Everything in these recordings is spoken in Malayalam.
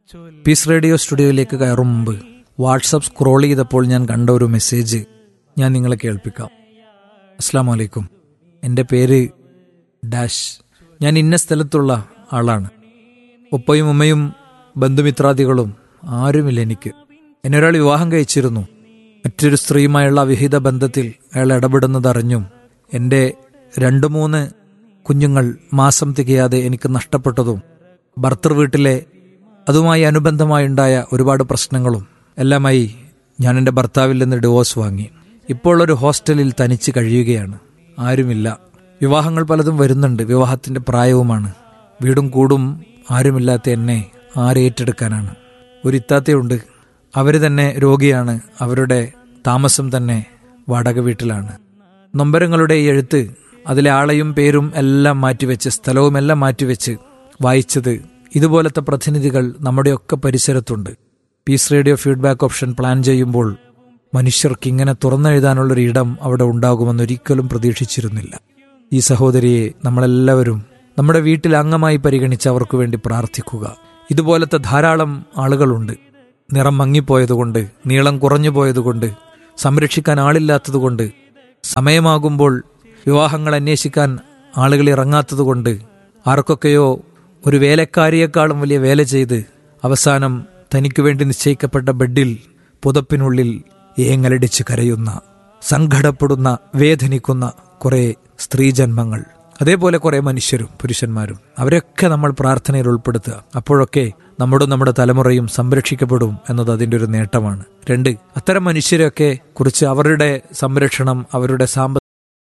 പീസ് റേഡിയോ സ്റ്റുഡിയോയിലേക്ക് കയറും മുമ്പ് വാട്സപ്പ് സ്ക്രോൾ ചെയ്തപ്പോൾ ഞാൻ കണ്ട ഒരു മെസ്സേജ് ഞാൻ നിങ്ങളെ കേൾപ്പിക്കാം അസ്സാം വലൈക്കും എൻ്റെ പേര് ഡാഷ് ഞാൻ ഇന്ന സ്ഥലത്തുള്ള ആളാണ് ഉപ്പയും ഉമ്മയും ബന്ധുമിത്രാദികളും ആരുമില്ല എനിക്ക് എന്നെ ഒരാൾ വിവാഹം കഴിച്ചിരുന്നു മറ്റൊരു സ്ത്രീയുമായുള്ള അവിഹിത ബന്ധത്തിൽ അയാൾ ഇടപെടുന്നതറിഞ്ഞും എൻ്റെ രണ്ട് മൂന്ന് കുഞ്ഞുങ്ങൾ മാസം തികയാതെ എനിക്ക് നഷ്ടപ്പെട്ടതും ഭർത്തൃ വീട്ടിലെ അതുമായി അനുബന്ധമായുണ്ടായ ഒരുപാട് പ്രശ്നങ്ങളും എല്ലാമായി ഞാൻ എൻ്റെ ഭർത്താവിൽ നിന്ന് ഡിവോഴ്സ് വാങ്ങി ഇപ്പോൾ ഒരു ഹോസ്റ്റലിൽ തനിച്ച് കഴിയുകയാണ് ആരുമില്ല വിവാഹങ്ങൾ പലതും വരുന്നുണ്ട് വിവാഹത്തിൻ്റെ പ്രായവുമാണ് വീടും കൂടും ആരുമില്ലാത്ത എന്നെ ആരേറ്റെടുക്കാനാണ് ഒരു ഇത്താത്തയുണ്ട് അവർ തന്നെ രോഗിയാണ് അവരുടെ താമസം തന്നെ വാടക വീട്ടിലാണ് നൊമ്പരങ്ങളുടെ ഈ എഴുത്ത് അതിലെ ആളെയും പേരും എല്ലാം മാറ്റിവെച്ച് സ്ഥലവും എല്ലാം മാറ്റിവെച്ച് വായിച്ചത് ഇതുപോലത്തെ പ്രതിനിധികൾ നമ്മുടെയൊക്കെ പരിസരത്തുണ്ട് peace radio feedback option plan ചെയ്യുമ്പോൾ മനുഷ്യർക്ക് ഇങ്ങനെ തുറന്നെഴുതാനുള്ളൊരു ഇടം അവിടെ ഉണ്ടാകുമെന്നൊരിക്കലും പ്രതീക്ഷിച്ചിരുന്നില്ല ഈ സഹോദരിയെ നമ്മളെല്ലാവരും നമ്മുടെ വീട്ടിൽ അംഗമായി പരിഗണിച്ച് അവർക്ക് വേണ്ടി പ്രാർത്ഥിക്കുക ഇതുപോലത്തെ ധാരാളം ആളുകളുണ്ട് നിറം മങ്ങിപ്പോയതുകൊണ്ട് നീളം കുറഞ്ഞു പോയതുകൊണ്ട് സംരക്ഷിക്കാൻ ആളില്ലാത്തതുകൊണ്ട് സമയമാകുമ്പോൾ വിവാഹങ്ങൾ അന്വേഷിക്കാൻ ആളുകൾ ഇറങ്ങാത്തതുകൊണ്ട് ആർക്കൊക്കെയോ ഒരു വേലക്കാരിയേക്കാളും വലിയ വേല ചെയ്ത് അവസാനം തനിക്കു വേണ്ടി നിശ്ചയിക്കപ്പെട്ട ബെഡിൽ പുതപ്പിനുള്ളിൽ ഏങ്ങലടിച്ച് കരയുന്ന സങ്കടപ്പെടുന്ന വേദനിക്കുന്ന കുറെ സ്ത്രീജന്മങ്ങൾ അതേപോലെ കുറെ മനുഷ്യരും പുരുഷന്മാരും അവരൊക്കെ നമ്മൾ പ്രാർത്ഥനയിൽ ഉൾപ്പെടുത്തുക അപ്പോഴൊക്കെ നമ്മുടെ നമ്മുടെ തലമുറയും സംരക്ഷിക്കപ്പെടും എന്നത് അതിൻ്റെ ഒരു നേട്ടമാണ് രണ്ട് അത്തരം മനുഷ്യരെയൊക്കെ കുറിച്ച് അവരുടെ സംരക്ഷണം അവരുടെ സാമ്പത്തിക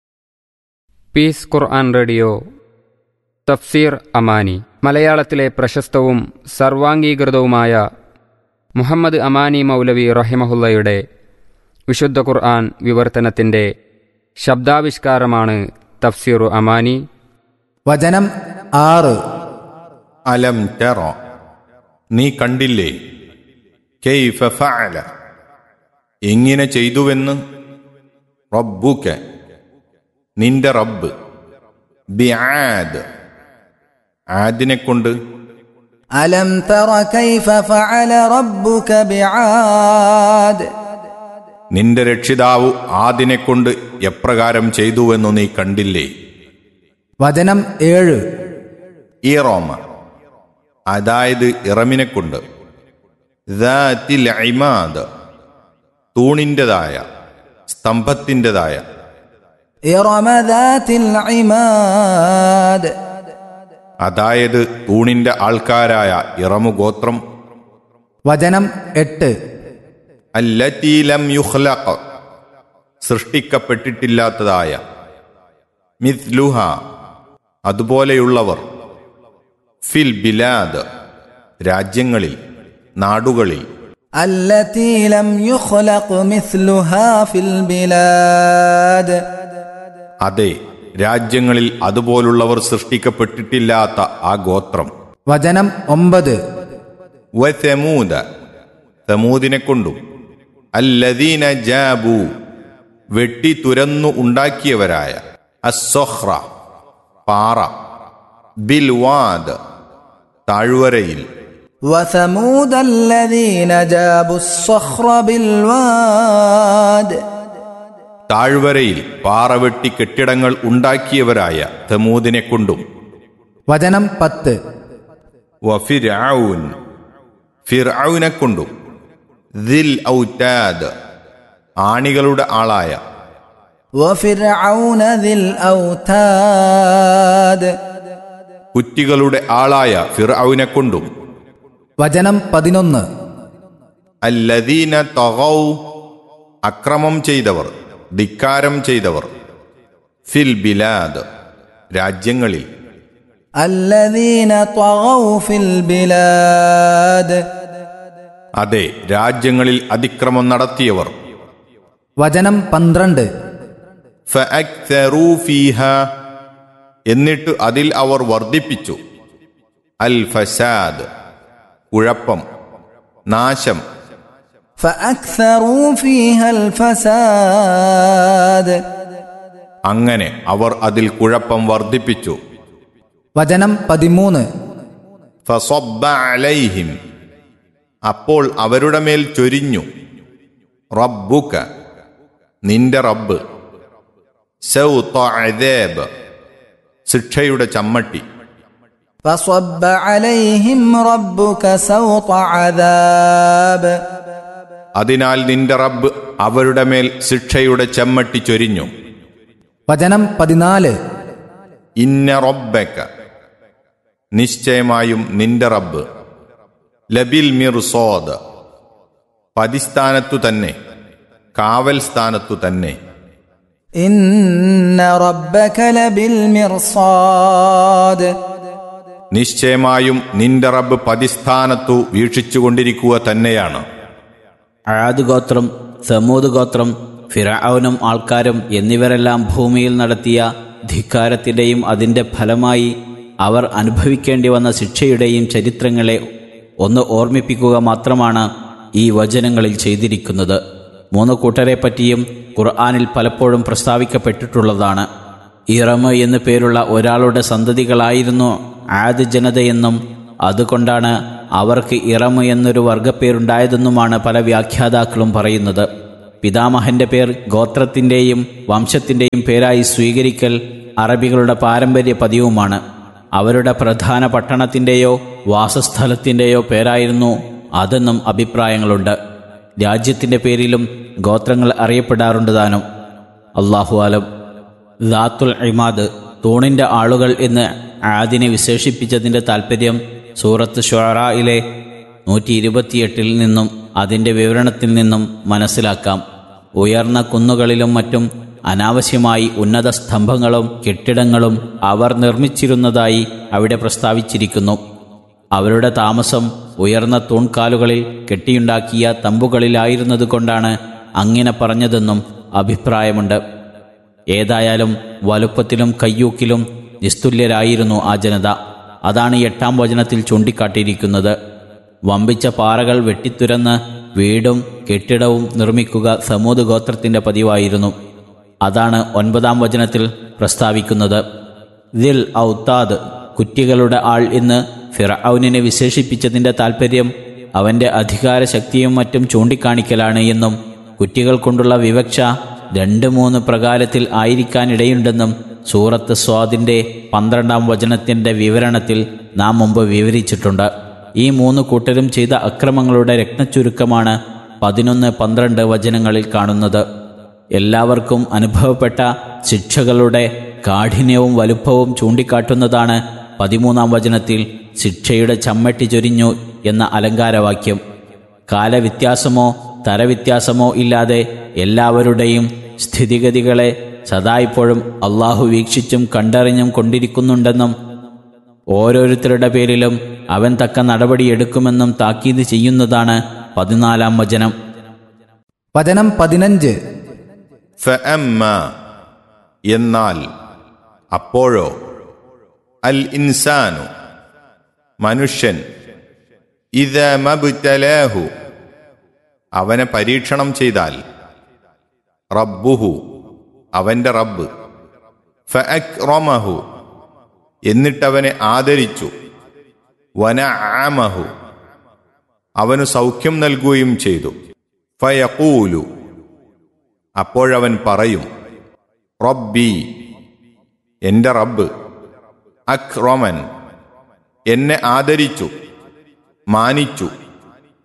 പീസ് ഖുർആൻ റേഡിയോ തഫ്സീർ അമാനി മലയാളത്തിലെ പ്രശസ്തവും സർവാംഗീകൃതവുമായ മുഹമ്മദ് അമാനി മൗലവി റഹിമഹുല്ലയുടെ വിശുദ്ധ ഖുർആൻ വിവർത്തനത്തിൻ്റെ ശബ്ദാവിഷ്കാരമാണ് തഫ്സീറു അമാനി വചനം ആറ് അലം തെറ നീ കണ്ടില്ലേ കെയ്ഫ ഫഅല എങ്ങനെ ചെയ്തുവെന്ന് റബ്ബുക നിന്റെ റബ്ബ് ബിആദ് ആദിനെ കൊണ്ട് അലം തറ കൈഫ ഫഅല റബ്ബുക ബിആദ് നിന്റെ രക്ഷിതാവ് ആദിനെ കൊണ്ട് എപ്രകാരം ചെയ്തുവെന്നു നീ കണ്ടില്ലേ വചനം ഏഴ് ഈറോമ അതായത് ഇറമിനെ കൊണ്ട് ദാത്തിൽ ഇമാദ് തൂണിൻ്റെതായ സ്തംഭത്തിൻ്റെതായ ഇറമ ദാത്തിൽ ഇമാദ് അതായത് തൂണിന്റെ ആൾക്കാരായ ഇറമുഗോത്രം വചനം എട്ട് അല്ലത്തീലം യുഹ്ലഖ് സൃഷ്ടിക്കപ്പെട്ടിട്ടില്ലാത്തതായ മിഥ്ലുഹ അതുപോലെയുള്ളവർ ഫിൽ ബിലാദ് രാജ്യങ്ങളിൽ നാടുകളിൽ التي لم يخلق مثلها في البلاد അതെ രാജ്യങ്ങളിൽ അതുപോലുള്ളവർ സൃഷ്ടിക്കപ്പെട്ടിട്ടില്ലാത്ത ആ ഗോത്രം വചനം ഒമ്പത് വസമൂദ സമൂദിനെ കൊണ്ടും അല്ലദീന ജാബു വെട്ടി തുരന്നു ഉണ്ടാക്കിയവരായ അസ്സൊഹ്റ പാറ ബിൽവാദ് താഴ്വരയിൽ وثمود الذين جابوا الصخر بالواد താഴ്വരയിൽ പാറ വെട്ടി കെട്ടിടങ്ങൾ ഉണ്ടാക്കിയവരായ തമൂദിനെ കൊണ്ടും വചനം പത്ത് വഫിർഔൻ ഫിർഔനെ കൊണ്ടും ദിൽ ഔതാദ് ആണികളുടെ ആളായ وفرعون ذي الأوتاد കുറ്റികളുടെ ആളായ ഫിർഔനെ കൊണ്ടും വചനം പതിനൊന്ന് അല്ലദീന തഗൗ അക്രമം ചെയ്തവർ ധിക്കാരം ചെയ്തവർ ഫിൽ ബിലാദ് രാജ്യങ്ങളിൽ الذين طغوا في البلاد അതെ രാജ്യങ്ങളിൽ അതിക്രമം നടത്തിയവർ വചനം പന്ത്രണ്ട് ഫഅക്തറൂ ഫീഹ എന്നിട്ട് അതിൽ അവർ വർദ്ധിപ്പിച്ചു അൽ ഫസാദ് കുഴപ്പം നാശം فأكثروا فيها الفساد അങ്ങനെ അവർ അതിൽ കുഴപ്പം വർദ്ധിപ്പിച്ചു വചനം പതിമൂന്ന് ഫസബ്ബ അലൈഹിം അപ്പോൾ അവരുടെ മേൽ ചൊരിഞ്ഞു റബ്ബുക നിന്റെ റബ്ബ് സൗത്ത അദാബ് ശിക്ഷയുടെ ചമ്മട്ടി فصب عليهم ربك سوط عذاب അതിനാൽ നിന്റെ റബ്ബ് അവരുടെ മേൽ ശിക്ഷയുടെ ചെമ്മട്ടി ചൊരിഞ്ഞു വചനം പതിനാല് ഇന്ന റബ്ബക്ക നിശ്ചയമായും നിന്റെ റബ്ബ് ലബിൽ മിർസോദ് പതിസ്ഥാനത്തു തന്നെ കാവൽ സ്ഥാനത്തു തന്നെ إن ربك لبالمرصاد നിശ്ചയമായും നിന്റെ റബ്ബ് പതിസ്ഥാനത്തു വീക്ഷിച്ചുകൊണ്ടിരിക്കുക തന്നെയാണ് ആദ് ഗോത്രം സമൂത് ഗോത്രം ഫിറൌനും ആൾക്കാരും എന്നിവരെല്ലാം ഭൂമിയിൽ നടത്തിയ ധിക്കാരത്തിൻ്റെയും അതിൻ്റെ ഫലമായി അവർ അനുഭവിക്കേണ്ടി വന്ന ശിക്ഷയുടെയും ചരിത്രങ്ങളെ ഒന്ന് ഓർമ്മിപ്പിക്കുക മാത്രമാണ് ഈ വചനങ്ങളിൽ ചെയ്തിരിക്കുന്നത് മൂന്ന് കൂട്ടരെ പറ്റിയും ഖുർആാനിൽ പലപ്പോഴും പ്രസ്താവിക്കപ്പെട്ടിട്ടുള്ളതാണ് ഇറമ എന്നു പേരുള്ള ഒരാളുടെ സന്തതികളായിരുന്നു ആദ് ജനതയെന്നും അതുകൊണ്ടാണ് അവർക്ക് ഇറമ എന്നൊരു വർഗപ്പേരുണ്ടായതെന്നുമാണ് പല വ്യാഖ്യാതാക്കളും പറയുന്നത് പിതാമഹന്റെ പേർ ഗോത്രത്തിൻ്റെയും വംശത്തിൻ്റെയും പേരായി സ്വീകരിക്കൽ അറബികളുടെ പാരമ്പര്യ പതിവുമാണ് അവരുടെ പ്രധാന പട്ടണത്തിൻ്റെയോ വാസസ്ഥലത്തിൻ്റെയോ പേരായിരുന്നു അതെന്നും അഭിപ്രായങ്ങളുണ്ട് രാജ്യത്തിൻ്റെ പേരിലും ഗോത്രങ്ങൾ അറിയപ്പെടാറുണ്ട് താനും അള്ളാഹു ആലം ദാത്തുൽ ഇമാദ് തൂണിൻ്റെ ആളുകൾ എന്ന് ആദിനെ വിശേഷിപ്പിച്ചതിൻ്റെ താൽപ്പര്യം സൂറത്ത് ഷുറായിലെ നൂറ്റി ഇരുപത്തിയെട്ടിൽ നിന്നും അതിൻ്റെ വിവരണത്തിൽ നിന്നും മനസ്സിലാക്കാം ഉയർന്ന കുന്നുകളിലും മറ്റും അനാവശ്യമായി ഉന്നത സ്തംഭങ്ങളും കെട്ടിടങ്ങളും അവർ നിർമ്മിച്ചിരുന്നതായി അവിടെ പ്രസ്താവിച്ചിരിക്കുന്നു അവരുടെ താമസം ഉയർന്ന തൂൺകാലുകളിൽ കെട്ടിയുണ്ടാക്കിയ തമ്പുകളിലായിരുന്നതുകൊണ്ടാണ് അങ്ങനെ പറഞ്ഞതെന്നും അഭിപ്രായമുണ്ട് ഏതായാലും വലുപ്പത്തിലും കയ്യൂക്കിലും നിസ്തുല്യരായിരുന്നു ആ ജനത അതാണ് എട്ടാം വചനത്തിൽ ചൂണ്ടിക്കാട്ടിയിരിക്കുന്നത് വമ്പിച്ച പാറകൾ വെട്ടിത്തുരന്ന് വീടും കെട്ടിടവും നിർമ്മിക്കുക സമൂത് ഗോത്രത്തിന്റെ പതിവായിരുന്നു അതാണ് ഒൻപതാം വചനത്തിൽ പ്രസ്താവിക്കുന്നത് ദിൽ ഔത്താദ് കുറ്റികളുടെ ആൾ എന്ന് ഫിറൌനിനെ വിശേഷിപ്പിച്ചതിന്റെ താൽപ്പര്യം അവന്റെ അധികാരശക്തിയും മറ്റും ചൂണ്ടിക്കാണിക്കലാണ് എന്നും കുറ്റികൾ കൊണ്ടുള്ള വിവക്ഷ രണ്ട് മൂന്ന് പ്രകാരത്തിൽ ആയിരിക്കാനിടയുണ്ടെന്നും സൂറത്ത് സ്വാദിന്റെ പന്ത്രണ്ടാം വചനത്തിന്റെ വിവരണത്തിൽ നാം മുമ്പ് വിവരിച്ചിട്ടുണ്ട് ഈ മൂന്ന് കൂട്ടരും ചെയ്ത അക്രമങ്ങളുടെ രത്നച്ചുരുക്കമാണ് പതിനൊന്ന് പന്ത്രണ്ട് വചനങ്ങളിൽ കാണുന്നത് എല്ലാവർക്കും അനുഭവപ്പെട്ട ശിക്ഷകളുടെ കാഠിന്യവും വലുപ്പവും ചൂണ്ടിക്കാട്ടുന്നതാണ് പതിമൂന്നാം വചനത്തിൽ ശിക്ഷയുടെ ചമ്മട്ടി ചൊരിഞ്ഞു എന്ന അലങ്കാരവാക്യം കാലവ്യത്യാസമോ തരവ്യത്യാസമോ ഇല്ലാതെ എല്ലാവരുടെയും സ്ഥിതിഗതികളെ സദായിപ്പോഴും അള്ളാഹു വീക്ഷിച്ചും കണ്ടറിഞ്ഞും കൊണ്ടിരിക്കുന്നുണ്ടെന്നും ഓരോരുത്തരുടെ പേരിലും അവൻ തക്ക നടപടിയെടുക്കുമെന്നും താക്കീത് ചെയ്യുന്നതാണ് പതിനാലാം വചനം വചനം പതിനഞ്ച് ഫഅമ്മ എന്നാൽ അപ്പോഴോ അൽ ഇൻസാനു മനുഷ്യൻ ഇത മബ്തലാഹു അവനെ പരീക്ഷണം ചെയ്താൽ റബ്ബുഹു അവന്റെ റബ്ബ് ഫഅക്റമഹു എന്നിട്ടവനെ ആദരിച്ചു വനഅമഹു അവനു സൗഖ്യം നൽകുകയും ചെയ്തു ഫയഖൂലു അപ്പോഴവൻ പറയും റബ്ബി എന്റെ റബ്ബ് അക്റമൻ എന്നെ ആദരിച്ചു മാനിച്ചു